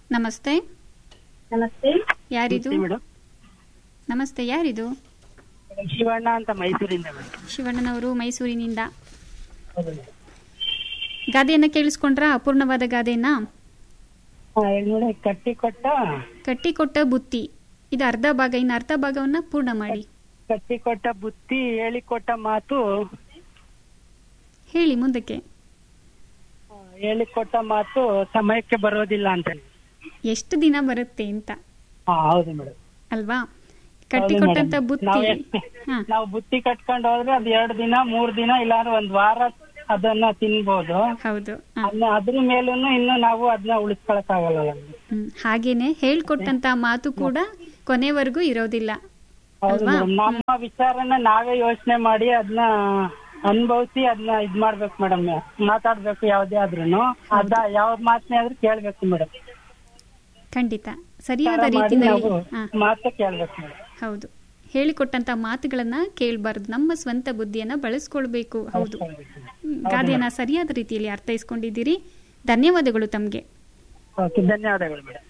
ನಮಸ್ತೆ ನಮಸ್ತೆ ಯಾರಿದು ಮೇಡಮ್ ನಮಸ್ತೆ ಯಾರಿದು ಶಿವಣ್ಣ ಅಂತ ಮೈಸೂರಿಂದ ಮೇಡಮ್ ಶಿವಣ್ಣನವರು ಮೈಸೂರಿನಿಂದ ಹೌದು ಮೇಡಮ್. ಗಾದೆಯನ್ನ ಕೇಳಿಸ್ಕೊಂಡ್ರಾ ಅಪೂರ್ಣವಾದ ಗಾದೆಯನ್ನ ಹಾ, ಹೇಳಿ ನೋಡಿ ಕಟ್ಟಿ ಕೊಟ್ಟ ಕಟ್ಟಿಕೊಟ್ಟ ಬುತ್ತಿ ಇದು ಅರ್ಧ ಭಾಗ ಇನ್ನು ಅರ್ಧ ಭಾಗವನ್ನ ಪೂರ್ಣ ಮಾಡಿ ಕಟ್ಟಿ ಕೊಟ್ಟ ಬುತ್ತಿ ಹೇಳಿ ಕೊಟ್ಟ ಮಾತು ಹೇಳಿ ಮುಂದಕ್ಕೆ ಆ, ಹೇಳಿ ಕೊಟ್ಟ ಮಾತು ಸಮಯಕ್ಕೆ ಬರೋದಿಲ್ಲ ಅಂತ ಎಷ್ಟು ದಿನ ಬರುತ್ತೆ ಅಂತ ಹಾ ಹೌದು ಮೇಡಮ್ ಅಲ್ವಾ ಕಟ್ಟಿಕೊಟ್ಟಂತ ಬುತ್ತಿ ನಾವು ಎಷ್ಟು- ಹಾ ನಾವು ಬುತ್ತಿ ಕಟ್ಕೊಂಡು ಹೋದ್ರೆ ಅದು ಎರಡು ದಿನ ಮೂರ್ ದಿನ ಇಲ್ಲಾಂದ್ರೆ ಒಂದ್ ವಾರ ಅದನ್ನ ತಿನ್ಬೋದು ಹೌದು ಹಾ. ಅದನ್ನ ಅದ್ರ ಮೇಲೂನು ಇನ್ನು ನಾವು ಅದನ್ನ ಉಳಿಸ್ಕೊಳಕ್ ಆಗಲ್ಲ ಹ್ಮ್. ಹಾಗೇನೆ ಹೇಳ್ಕೊಟ್ಟಂತ ಮಾತು ಕೂಡ ಕೊನೆವರೆಗೂ ಇರೋದಿಲ್ಲ ಹೌದು ಅಲ್ವಾ ಮೇಡಮ್ ನಮ್ಮ ವಿಚಾರನ ನಾವೇ ಯೋಚನೆ ಮಾಡಿ ಅದನ್ನ ಅನುಭವಿಸಿ ಅದನ್ನ ಇದ್ ಮಾಡ್ಬೇಕು ಮೇಡಮ್ ಮಾತಾಡ್ಬೇಕು ಯಾವ್ದೇ ಆದ್ರೂನು ಅದ ಯಾವ ಮಾತನೇ ಆದ್ರೂ ಕೇಳ್ಬೇಕು ಮೇಡಮ್ ಖಂಡಿತ ಸರಿಯಾದ ಮಾಡಿ ರೀತಿನಲ್ಲಿ ನಾವು ಹಾ ಮಾತು ಕೇಳ್ಬೇಕು ಮೇಡಮ್ ಹೌದು ಹೇಳಿಕೊಟ್ಟಂತ ಮಾತುಗಳನ್ನ ಕೇಳಬಾರ್ದು ನಮ್ಮ ಸ್ವಂತ ಬುದ್ಧಿಯನ್ನ ಬಳಸ್ಕೊಳ್ಬೇಕು ಹೌದು ಹ್ಮ್. ಗಾದೆಯನ್ನ ಸರಿಯಾದ ರೀತಿಯಲ್ಲಿ ಅರ್ಥೈಸ್ಕೊಂಡಿದ್ದೀರಿ ಧನ್ಯವಾದಗಳು ತಮ್ಗೆ ಓಕೆ ಧನ್ಯವಾದಗಳು ಮೇಡಮ್